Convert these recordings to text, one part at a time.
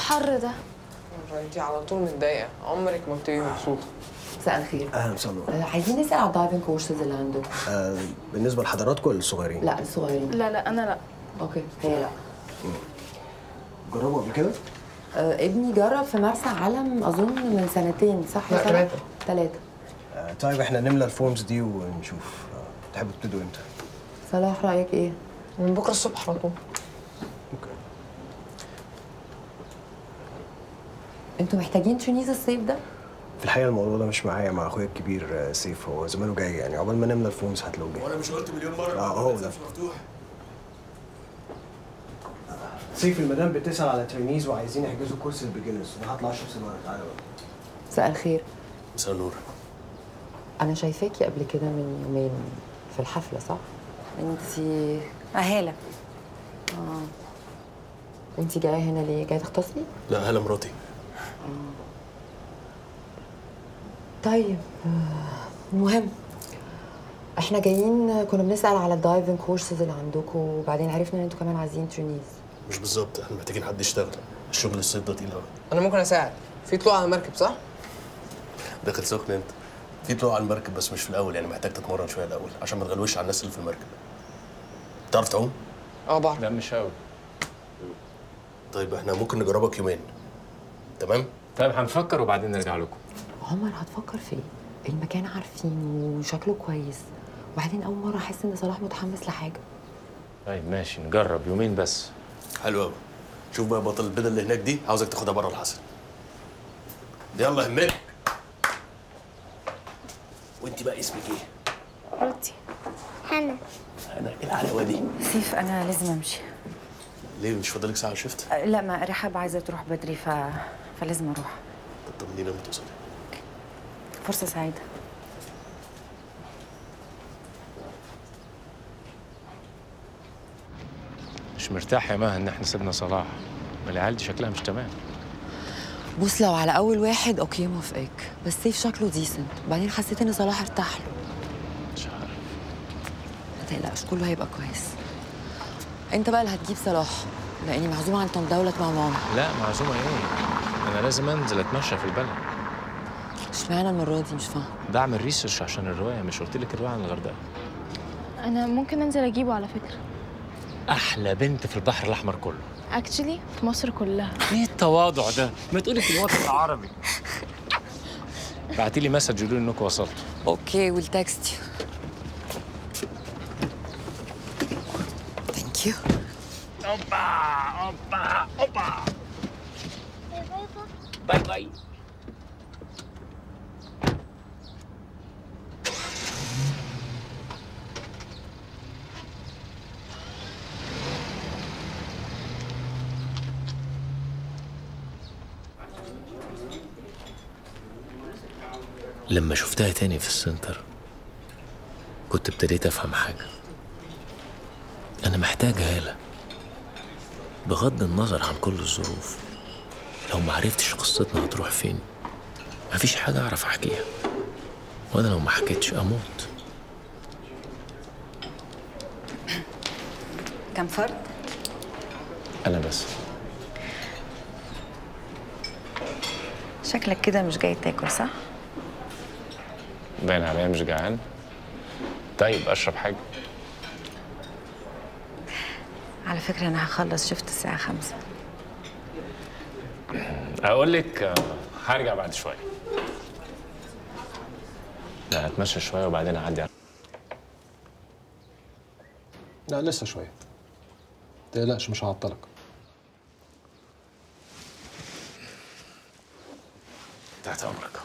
الحر ده انت على طول متضايقه عمرك ما بتبقي مبسوطه مساء الخير اهلا وسهلا آه، عايزين نسال على الدايفنج كورسز اللي عندكم آه بالنسبه لحضراتكم الصغيرين لا الصغيرين لا لا انا لا اوكي هي لا جربوا قبل كده آه ابني جرب في مرسى علم اظن من سنتين صح لا، تلاتة. ثلاثه آه طيب احنا نملى الفورمز دي ونشوف آه تحبوا تبتدوا امتى صلاح رايك ايه من بكره الصبح على طول اوكي انتوا محتاجين ترينيز الصيف ده في الحقيقه الموضوع ده مش معايا مع اخويا الكبير آه، سيف هو زمانه جاي يعني عقبال ما نملى الفورمز هتلاقوه جاي وانا مش قلت مليون مره اه هو ده سيف المدام بتسال على ترينيز وعايزين يحجزوا كورس البيجنرز انا هطلع اشرب سيجاره تعالى بقى مساء الخير مساء النور انا شايفاكي قبل كده من يومين في الحفله صح انتي هالة اه وانتي جايه هنا ليه جايه تختصي لا هلا مراتي طيب آه، المهم احنا جايين كنا بنسال على الدايفنج كورسز اللي عندكم وبعدين عرفنا ان انتوا كمان عايزين ترينيز مش بالظبط احنا محتاجين حد يشتغل الشغل الصيد ده تقيل قوي انا ممكن اساعد في طلوع على مركب صح داخل سخن انت في طلوع على المركب بس مش في الاول يعني محتاج تتمرن شويه الاول عشان ما تغلوش على الناس اللي في المركب تعرف تعوم اه بعرف لا مش قوي طيب احنا ممكن نجربك يومين تمام طيب هنفكر وبعدين نرجع لكم عمر هتفكر في ايه المكان عارفينه وشكله كويس وبعدين اول مره احس ان صلاح متحمس لحاجه طيب ماشي نجرب يومين بس حلو قوي شوف بقى بطل البيضه اللي هناك دي عاوزك تاخدها بره الحصل يلا همك وانت بقى اسمك ايه؟ روتي هنا انا ايه العلاوه دي؟ سيف أنا لازم أمشي ليه مش فاضلك ساعه شفت؟ أه، لا ما رحاب عايزة تروح بدري ف... فلازم أروح طب طمنينا لما توصلي فرصة سعيدة مش مرتاح يا مها ان احنا سيبنا صلاح ما العيال دي شكلها مش تمام بص لو على اول واحد اوكي موافقك بس سيف شكله ديسنت وبعدين حسيت ان صلاح ارتاح له مش عارف ما تقلقش كله هيبقى كويس انت بقى اللي هتجيب صلاح لاني معزومه عند طنط دولت مع ماما لا معزومه ايه انا لازم انزل اتمشى في البلد اشمعنى المره دي مش فاهمه بعمل ريسيرش عشان الروايه مش قلت لك الروايه عن الغردقه انا ممكن انزل اجيبه على فكره احلى بنت في البحر الاحمر كله اكشلي في مصر كلها ايه التواضع ده ما تقولي في الوطن العربي بعتي لي مسج يقولوا لي انكم وصلتوا اوكي ويل تكست يو ثانك يو اوبا اوبا اوبا باي باي لما شفتها تاني في السنتر كنت ابتديت افهم حاجة انا محتاج هالة بغض النظر عن كل الظروف لو ما عرفتش قصتنا هتروح فين مفيش حاجة اعرف احكيها وانا لو ما حكيتش اموت كم فرد؟ انا بس شكلك كده مش جاي تاكل صح؟ باين عليا مش جعان طيب اشرب حاجه على فكرة أنا هخلص شفت الساعة خمسة اقول لك آه، هرجع بعد شويه لا اتمشى شويه وبعدين اعدي على لا لسه شوية تقلقش مش هعطلك تحت امرك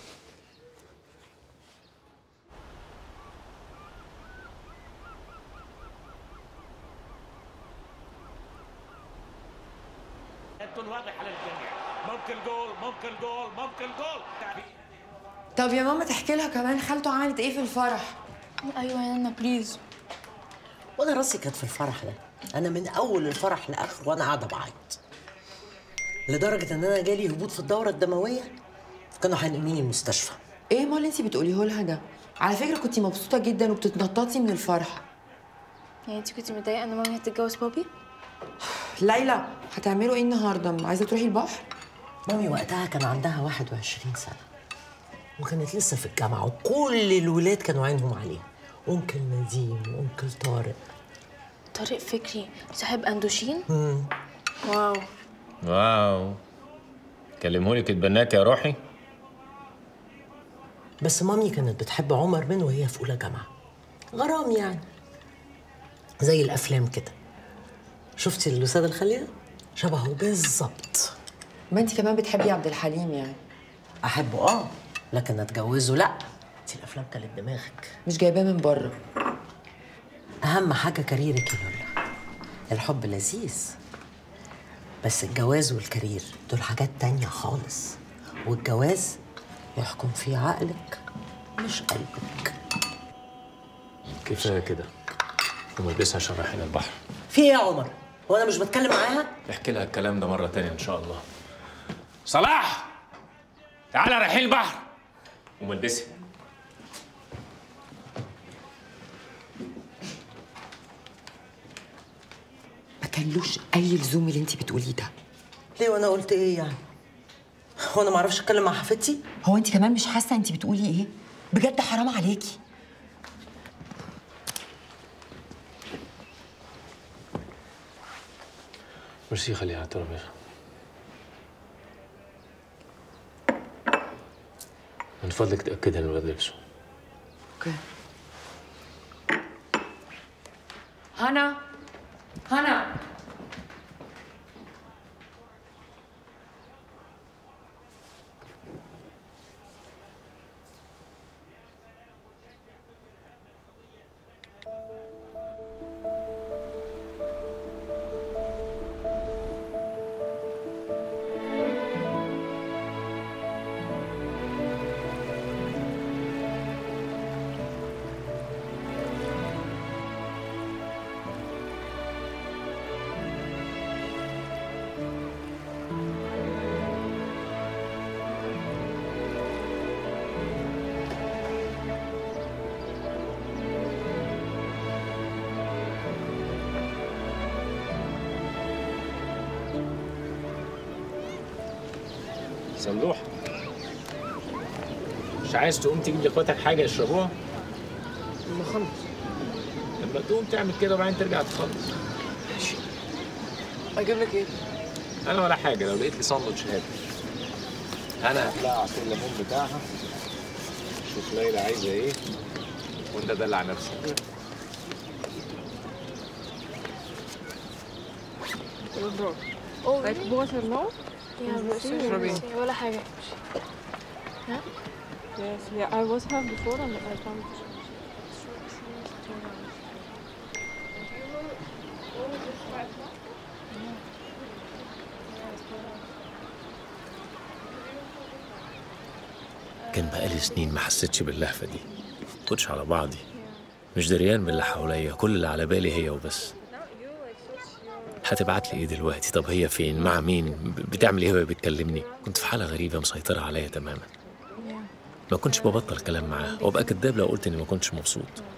يبدو واضح على الجميع ممكن جول ممكن جول ممكن جول طب يا ماما تحكي لها كمان خالته عملت ايه في الفرح ايوه يا نانا بليز وانا راسي كانت في الفرح ده انا من اول الفرح لاخره وانا قاعده بعيط لدرجه ان انا جالي هبوط في الدوره الدمويه كانوا هينقلوني المستشفى ايه ما اللي انت بتقوليه لها ده على فكره كنتي مبسوطه جدا وبتتنططي من الفرح يعني انت كنت متضايقه ان مامي هتتجوز بابي ليلى هتعملوا ايه النهارده عايزه تروحي البحر مامي وقتها كان عندها 21 سنة وكانت لسه في الجامعة وكل الولاد كانوا عينهم عليها أنكل نديم وأنكل طارق طارق فكري صاحب اندوشين مم. واو واو كلمهولك اتبناك يا روحي بس مامي كانت بتحب عمر من وهي في أولى جامعة غرام يعني زي الأفلام كده شفتي الأستاذ الخليل؟ شبهه بالظبط ما انت كمان بتحبي عبد الحليم يعني أحبه آه لكن أتجوزه لأ انت الأفلام كانت دماغك مش جايباه من بره أهم حاجة كاريرك يا لولا الحب لذيذ بس الجواز والكارير دول حاجات تانية خالص والجواز يحكم فيه عقلك مش قلبك كفايه كده وملبسها عشان رايحين البحر في ايه يا عمر؟ هو انا مش بتكلم معاها؟ احكي لها الكلام ده مره تانية ان شاء الله صلاح تعالى رايحين البحر وملبسها ما كانلوش اي لزوم اللي انت بتقوليه ده ليه وانا قلت ايه يعني؟ هو انا ما اعرفش اتكلم مع حفيدتي؟ هو انت كمان مش حاسه انت بتقولي ايه بجد حرام عليكي ميرسي خليها على الترابيزه من فضلك تأكد ان الولاد لبسوا اوكي هنا هنا سملوح مش عايز تقوم تجيب لاخواتك حاجه يشربوها لما اخلص لما تقوم تعمل كده وبعدين ترجع تخلص اجيب لك ايه؟ انا ولا حاجه لو لقيت لي ساندوتش هات انا هتلاقي عصير الليمون بتاعها شوف ليلى عايزه ايه وانت دلع نفسك اوه Like water, no? يا بس اشربي. ولا حاجه ها Yes, yeah, I was have before and I found كان بقالي سنين ما حسيتش باللهفه دي كنتش على بعضي مش دريان باللي حواليا كل اللي على بالي هي وبس هتبعت لي ايه دلوقتي طب هي فين مع مين ب- بتعمل ايه وهي بتكلمني كنت في حاله غريبه مسيطره عليا تماما ما كنتش ببطل كلام معاها وابقى كداب لو قلت اني ما كنتش مبسوط